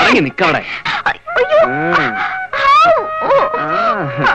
അടങ്ങി നിക്കവിടെ അയ്യോ ഉം. ഔ, ഓ. ആ.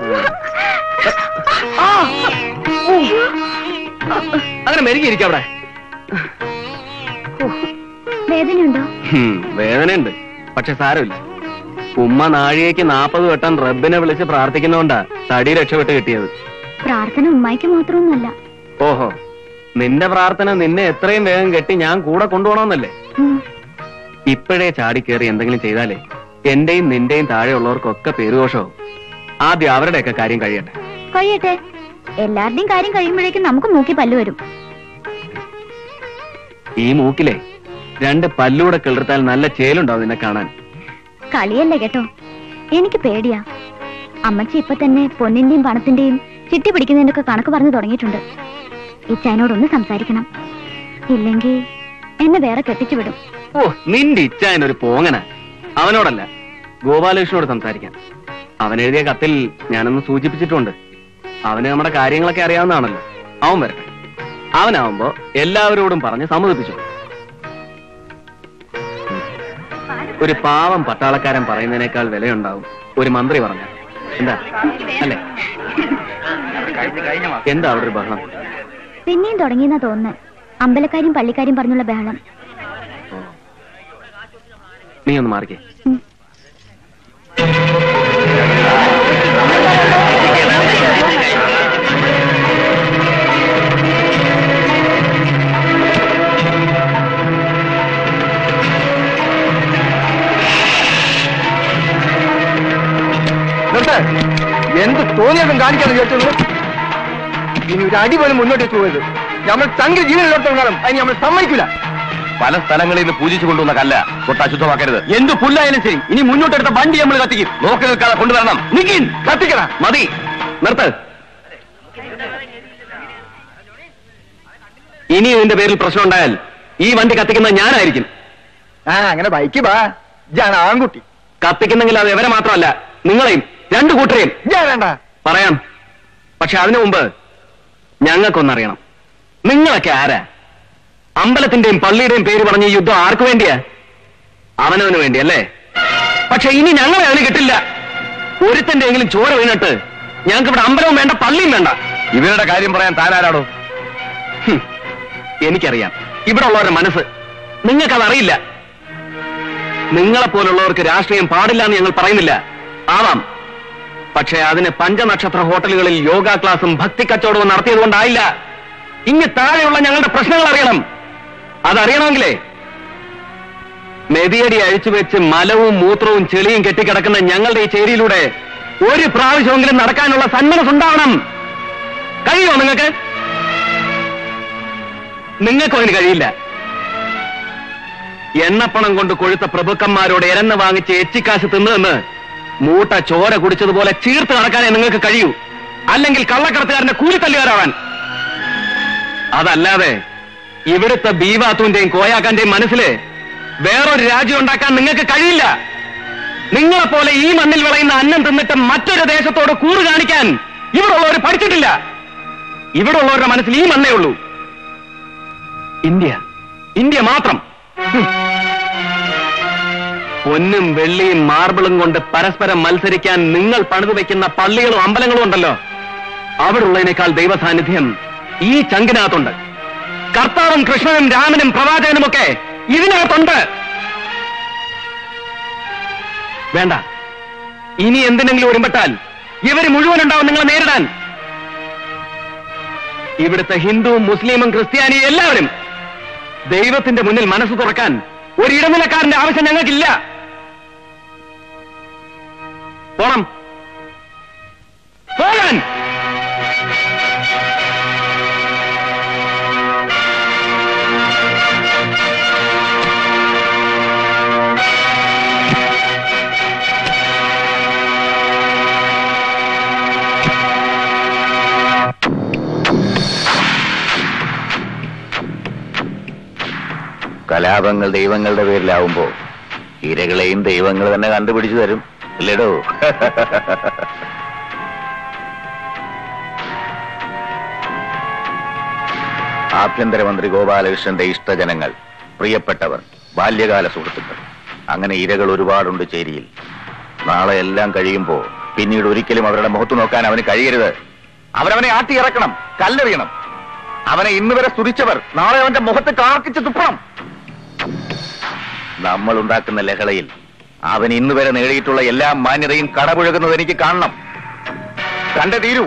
ആ. അങ്ങനെ മെരുകിയിരിക്കവിടെ വേദനയുണ്ടോ വേദനയുണ്ട് പക്ഷെ സാരമില്ല ഉമ്മ നാഴികയ്ക്ക് നാപ്പത് വട്ടം റബ്ബിനെ വിളിച്ച് പ്രാർത്ഥിക്കുന്നോണ്ടാ തടി രക്ഷപ്പെട്ട് കിട്ടിയത് പ്രാർത്ഥന ഉമ്മായിക്ക് മാത്രമൊന്നുമല്ല ഓഹോ നിന്റെ പ്രാർത്ഥന നിന്നെ എത്രയും വേഗം കെട്ടി ഞാൻ കൂടെ കൊണ്ടുപോകണമെന്നല്ലേ ഉം. ഇപ്പോഴേ ചാടിക്കേറി എന്തെങ്കിലും ചെയ്താലേ എന്റെയും നിന്റെയും താഴെയുള്ളവർക്കൊക്കെ പേരുദോഷവും ആദ്യം അവരുടെയൊക്കെ കാര്യം കഴിയട്ടെ കഴിയട്ടെ എല്ലാവരുടെയും കാര്യം കഴിയുമ്പോഴേക്കും നമുക്ക് മൂക്കി പല്ല് വരും ഈ മൂക്കിലെ രണ്ട് പല്ലൂടെ കിളിർത്താൽ നല്ല ചേലുണ്ടാവും നിന്നെ കാണാൻ കളിയല്ലേ കേട്ടോ എനിക്ക് പേടിയാ അമ്മച്ചി ഇപ്പൊ തന്നെ പൊന്നിന്റെയും പണത്തിന്റെയും ചിട്ടി പിടിക്കുന്നതിന്റെ ഒക്കെ കണക്ക് പറഞ്ഞു തുടങ്ങിയിട്ടുണ്ട് ഇച്ചായനോടൊന്ന് സംസാരിക്കണം ഇല്ലെങ്കിൽ എന്നെ വേറെ കെട്ടിച്ചു വിടും ഓ നിന്റെ ഇച്ഛായനൊരു പോങ്ങന അവനോടല്ല ഗോപാലകൃഷ്ണനോട് സംസാരിക്കാം അവൻ എഴുതിയ കത്തിൽ ഞാനൊന്ന് സൂചിപ്പിച്ചിട്ടുണ്ട് അവന് നമ്മുടെ കാര്യങ്ങളൊക്കെ അറിയാവുന്നതാണല്ലോ അവൻ വരട്ടെ അവനാവുമ്പോ എല്ലാവരോടും പറഞ്ഞ് സമ്മതിപ്പിച്ചു ഒരു പാവം പട്ടാളക്കാരൻ പറയുന്നതിനേക്കാൾ വിലയുണ്ടാവും ഒരു മന്ത്രി പറഞ്ഞ എന്താ അല്ലേ എന്താ അവിടെ ഒരു ബഹളം പിന്നെയും തുടങ്ങിയെന്നാ തോന്നുന്നത് അമ്പലക്കാരും പള്ളിക്കാരും പറഞ്ഞുള്ള ബഹളം നീ ഒന്ന് മാറിക്കേ ഉം. നിർത്ത് എന്ത് തോന്നിയതും കാണിക്കാന്ന് കേട്ടത് ഇനി ഒരു അടി പോലും മുന്നോട്ട് പോയത് നമ്മൾ തങ്കിൽ ജീവനിലോടത്തോളം കാലം അതിന് നമ്മൾ സമ്മതിക്കില്ല പല സ്ഥലങ്ങളിൽ നിന്ന് പൂജിച്ചു കൊണ്ടുവന്ന കല്ല തൊട്ട് അശുദ്ധമാക്കരുത് എന്ത് പുല്ലായാലും ശരി ഇനി മുന്നോട്ടെടുത്ത വണ്ടി നമ്മൾ കത്തിക്കും നോക്കി നിൽക്കാതെ കൊണ്ടുവരണം നിക്കിൻ കത്തിക്കണ മതി നിർത്ത് ഇനി ഇതിന്റെ പേരിൽ പ്രശ്നം ഉണ്ടായാൽ ഈ വണ്ടി കത്തിക്കുന്നത് ഞാനായിരിക്കും ആ അങ്ങനെ ബൈക്ക് ബാ ഞാൻ ആൺകുട്ടി കത്തിക്കുന്നെങ്കിൽ അത് എവരെ മാത്രമല്ല നിങ്ങളെയും രണ്ടു കൂട്ടരെയും ഞാൻ വേണ്ട പറയാം പക്ഷെ അതിനു മുമ്പ് ഞങ്ങൾക്കൊന്നറിയണം നിങ്ങളൊക്കെ ആരാ അമ്പലത്തിന്റെയും പള്ളിയുടെയും പേര് പറഞ്ഞ ഈ യുദ്ധം ആർക്കു വേണ്ടിയാ അവനവന് വേണ്ടി അല്ലേ പക്ഷെ ഇനി ഞങ്ങളെ അതിന് കിട്ടില്ല ഒരുത്തന്റെ എങ്കിലും ചോര വീണിട്ട് ഞങ്ങൾക്ക് ഇവിടെ അമ്പലവും വേണ്ട പള്ളിയും വേണ്ട ഇവരുടെ കാര്യം പറയാൻ താനാരാടോ ഹും, എനിക്കറിയാം ഇവിടെ ഉള്ളവരുടെ മനസ്സ് നിങ്ങൾക്കത് അറിയില്ല നിങ്ങളെ പോലുള്ളവർക്ക് രാഷ്ട്രീയം പാടില്ല എന്ന് ഞങ്ങൾ പറയുന്നില്ല ആവാം പക്ഷേ അതിന് പഞ്ചനക്ഷത്ര ഹോട്ടലുകളിൽ യോഗ ക്ലാസും ഭക്തി കച്ചവടവും നടത്തിയത് കൊണ്ടായില്ല ഇങ്ങ് താഴെയുള്ള ഞങ്ങളുടെ പ്രശ്നങ്ങൾ അറിയണം അതറിയണമെങ്കിലേ മെതിയടി അഴിച്ചുവെച്ച് മലവും മൂത്രവും ചെളിയും കെട്ടിക്കിടക്കുന്ന ഞങ്ങളുടെ ഈ ചേരിയിലൂടെ ഒരു പ്രാവശ്യമെങ്കിലും നടക്കാനുള്ള സന്മനസ് ഉണ്ടാവണം കഴിയുമോ നിങ്ങൾക്ക് നിങ്ങൾക്കും അതിന് കഴിയില്ല എണ്ണപ്പണം കൊണ്ട് കൊഴുത്ത പ്രഭുക്കന്മാരോട് എരന്ന് വാങ്ങിച്ച് എച്ചിക്കാശ് തിന്നുവെന്ന് മൂട്ട ചോര കുടിച്ചതുപോലെ ചീർത്ത് നടക്കാനേ നിങ്ങൾക്ക് കഴിയൂ അല്ലെങ്കിൽ കള്ളക്കടത്തുകാരന്റെ കൂലിത്തല്ലുകാരാവാൻ അതല്ലാതെ ഇവിടുത്തെ ബീവാത്തുവിന്റെയും കോയാക്കാന്റെയും മനസ്സില് വേറൊരു രാജ്യം ഉണ്ടാക്കാൻ നിങ്ങൾക്ക് കഴിയില്ല നിങ്ങളെപ്പോലെ ഈ മണ്ണിൽ വിളയുന്ന അന്നം തിന്നിട്ട് മറ്റൊരു ദേശത്തോട് കൂറ് കാണിക്കാൻ ഇവിടെ ഉള്ളവർ പഠിച്ചിട്ടില്ല ഇവിടെ ഉള്ളവരുടെ മനസ്സിൽ ഈ മണ്ണേ ഉള്ളൂ ഇന്ത്യ ഇന്ത്യ മാത്രം ഹും. പൊന്നും വെള്ളിയും മാർബിളും കൊണ്ട് പരസ്പരം മത്സരിക്കാൻ നിങ്ങൾ പണിതു വെക്കുന്ന പള്ളികളും അമ്പലങ്ങളും ഉണ്ടല്ലോ അവിടെ ഉള്ളതിനേക്കാൾ ദൈവസാന്നിധ്യം ഈ ചങ്കിനകത്തുണ്ട് കർത്താവും കൃഷ്ണനും രാമനും പ്രവാചകനും ഒക്കെ ഇതിനകത്തുണ്ട് വേണ്ട ഇനി എന്തിനെങ്കിലും ഒരുമ്പെട്ടാൽ ഇവര് മുഴുവൻ ഉണ്ടാവും നിങ്ങളെ നേരിടാൻ ഇവിടുത്തെ ഹിന്ദുവും മുസ്ലിമും ക്രിസ്ത്യാനിയും എല്ലാവരും ദൈവത്തിന്റെ മുന്നിൽ മനസ്സ് തുറക്കാൻ ഒരു ഇടനിലക്കാരന്റെ ആവശ്യം ഞങ്ങൾക്കില്ല പോണം പോകാൻ കലാപങ്ങൾ ദൈവങ്ങളുടെ പേരിലാവുമ്പോ ഇരകളെയും ദൈവങ്ങൾ തന്നെ കണ്ടുപിടിച്ചു തരും അല്ലേടോ ആഭ്യന്തരമന്ത്രി ഗോപാലകൃഷ്ണന്റെ ഇഷ്ടജനങ്ങൾ പ്രിയപ്പെട്ടവർ ബാല്യകാല സുഹൃത്തുക്കൾ അങ്ങനെ ഇരകൾ ഒരുപാടുണ്ട് ചേരിയിൽ നാളെ എല്ലാം കഴിയുമ്പോ പിന്നീട് ഒരിക്കലും അവരുടെ മുഖത്ത് നോക്കാൻ അവന് കഴിയരുത് അവരവനെ ആട്ടി ഇറക്കണം കല്ലെറിയണം അവനെ ഇന്ന് വരെ സ്തുതിച്ചവർ നാളെ അവന്റെ മുഖത്ത് കാർക്കിച്ച് തുപ്പണം നമ്മൾ ഉണ്ടാക്കുന്ന ലഹളയിൽ അവൻ ഇന്ന് വരെ നേടിയിട്ടുള്ള എല്ലാ മാന്യതയും കടപുഴകുന്നത് എനിക്ക് കാണണം കണ്ടേ തീരൂ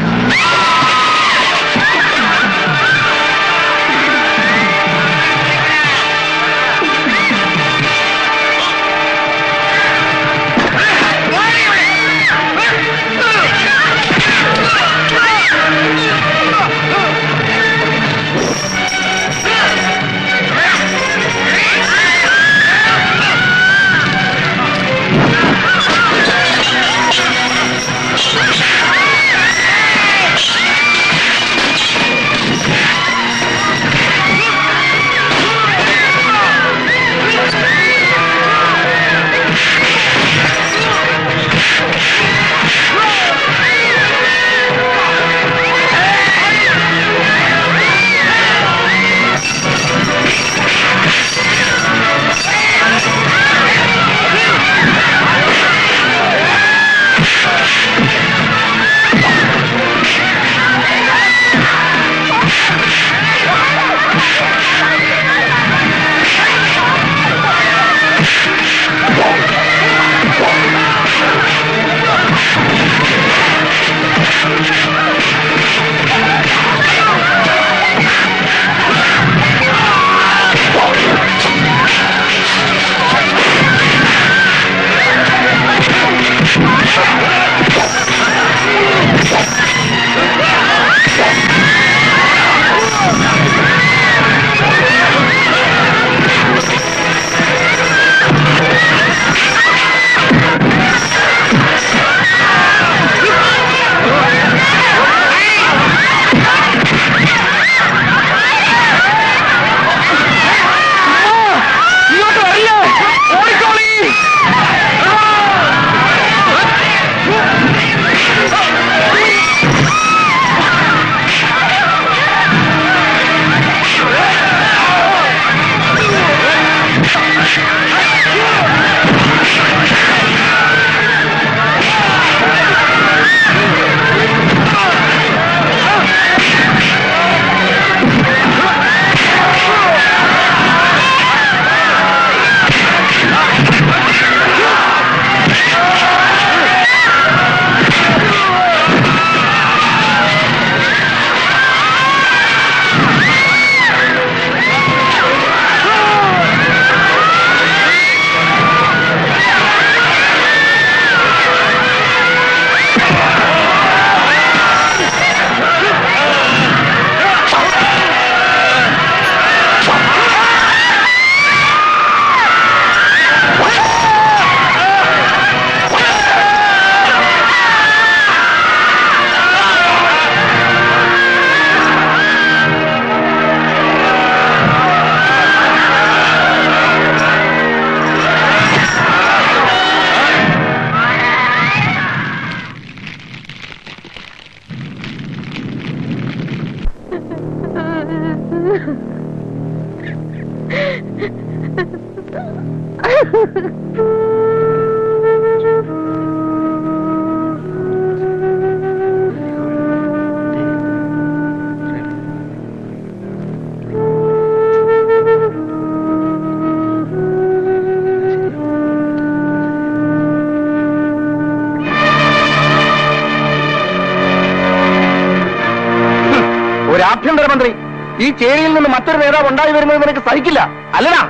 ഒരു ആഭ്യന്തരമന്ത്രി ഈ ചേരിയിൽ നിന്ന് മറ്റൊരു നേതാവ് ഉണ്ടായി വരുന്നത് നിനക്ക് സഹിക്കില്ല അല്ലടാ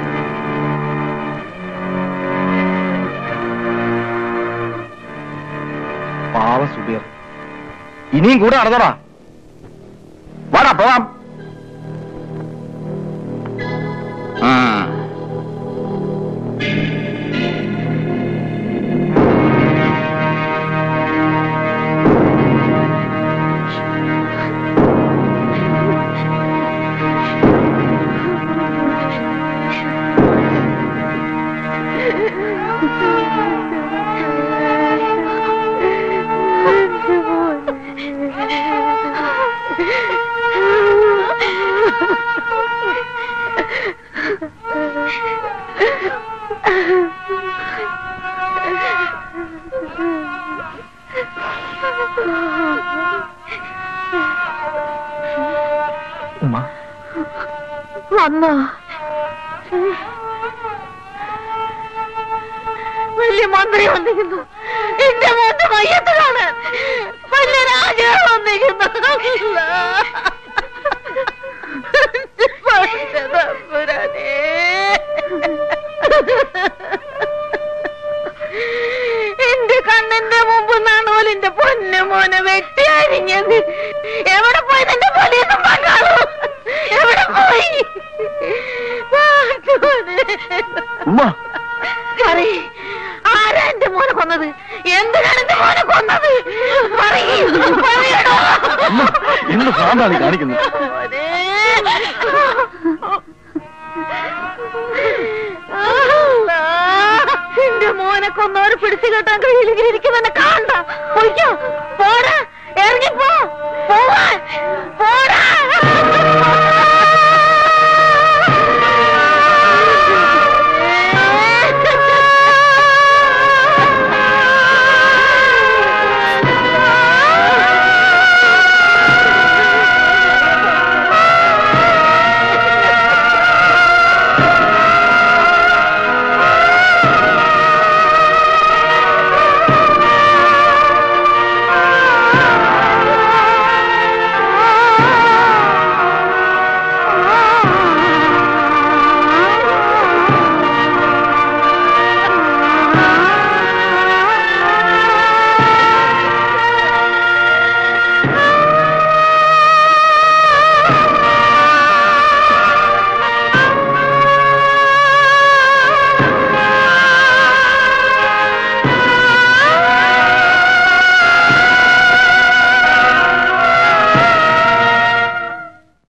പാവ സുബീർ ഇനിയും കൂടെ നടന്നടാ വാടാ പോവാം ഉം. ആ ഉമ്മ വന്നോ വലിയ മന്ത്രി വന്നിരിക്കുന്നു എന്റെ മോന്റെ മയ്യത്ത് കാണാൻ വലിയ രാജ വന്നിരിക്കുന്നു എന്റെ പൊന്നു തമ്പുരാനേ. എന്റെ കണ്ണിന്റെ മുമ്പ് നാണോൽ എന്റെ പൊന്നു മോനെ വെട്ടി അരിഞ്ഞത് എവിടെ പോയി നിന്റെ പൊലിയൊന്നും പങ്കാളോ എവിടെ പോയി നാട്ടോനെ. ഉമ്മ പറയ് ആരാ എന്റെ മോനെ കൊന്നത് എന്തിനാണ് എന്റെ മോനെ കൊന്നത് പറയ് പറയണോ ഉമ്മ എന്ത് ഭ്രാന്താണ് ഈ കാണിക്കുന്നത് മോനെ. അല്ലാ, എന്റെ മോനെ കൊന്നവരെ പിടിച്ചു കെട്ടാൻ കഴിയില്ലെങ്കിൽ എനിക്ക് തന്നെ കാണണ്ട പൊയ്ക്കോ പോടാ ഇറങ്ങിപ്പോ